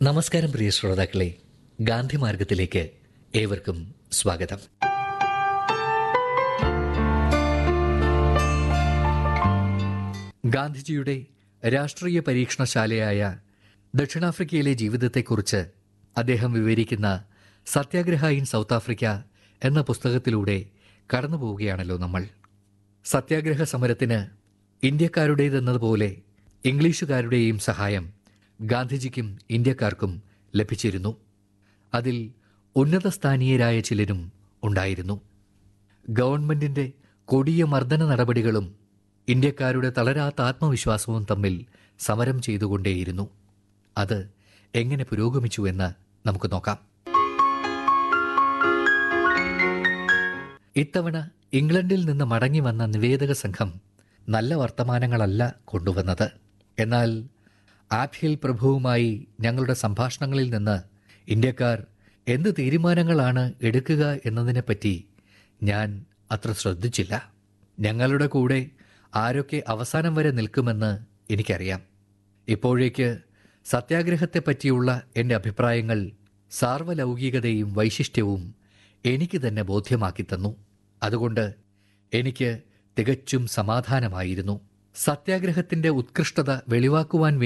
നമസ്കാരം പ്രിയ ശ്രോതാക്കളെ ഗാന്ധി മാർഗത്തിലേക്ക് ഏവർക്കും സ്വാഗതം ഗാന്ധിജിയുടെ രാഷ്ട്രീയ പരീക്ഷണശാലയായ ദക്ഷിണാഫ്രിക്കയിലെ ജീവിതത്തെക്കുറിച്ച് അദ്ദേഹം വിവരിക്കുന്ന സത്യാഗ്രഹ ഇൻ സൗത്ത് ആഫ്രിക്ക എന്ന പുസ്തകത്തിലൂടെ കടന്നു പോവുകയാണല്ലോ നമ്മൾ സത്യാഗ്രഹ സമരത്തിന് ഇന്ത്യക്കാരുടേതെന്നതുപോലെ ഇംഗ്ലീഷുകാരുടെയും സഹായം ഗാന്ധിജിക്കും ഇന്ത്യക്കാർക്കും ലഭിച്ചിരുന്നു അതിൽ ഉന്നതസ്ഥാനീയരായ ചിലരും ഉണ്ടായിരുന്നു ഗവൺമെന്റിന്റെ കൊടിയ മർദ്ദന നടപടികളും ഇന്ത്യക്കാരുടെ തളരാത്ത ആത്മവിശ്വാസവും തമ്മിൽ സമരം ചെയ്തുകൊണ്ടേയിരുന്നു അത് എങ്ങനെ പുരോഗമിച്ചുവെന്ന് നമുക്ക് നോക്കാം ഇത്തവണ ഇംഗ്ലണ്ടിൽ നിന്ന് മടങ്ങി വന്ന നിവേദക സംഘം നല്ല വർത്തമാനങ്ങളല്ല കൊണ്ടുവന്നത് എന്നാൽ ആപ്ഹിൽ പ്രഭുവുമായി ഞങ്ങളുടെ സംഭാഷണങ്ങളിൽ നിന്ന് ഇന്ത്യക്കാർ എന്ത് തീരുമാനങ്ങളാണ് എടുക്കുക എന്നതിനെപ്പറ്റി ഞാൻ അത്ര ശ്രദ്ധിച്ചില്ല ഞങ്ങളുടെ കൂടെ ആരൊക്കെ അവസാനം വരെ നിൽക്കുമെന്ന് എനിക്കറിയാം ഇപ്പോഴേക്ക് സത്യാഗ്രഹത്തെപ്പറ്റിയുള്ള എൻ്റെ അഭിപ്രായങ്ങൾ സാർവലൗകികതയും വൈശിഷ്ട്യവും എനിക്ക് തന്നെ ബോധ്യമാക്കി തന്നു അതുകൊണ്ട് എനിക്ക് തികച്ചും സമാധാനമായിരുന്നു സത്യാഗ്രഹത്തിന്റെ ഉത്കൃഷ്ടത വെളിവാക്കുവാൻ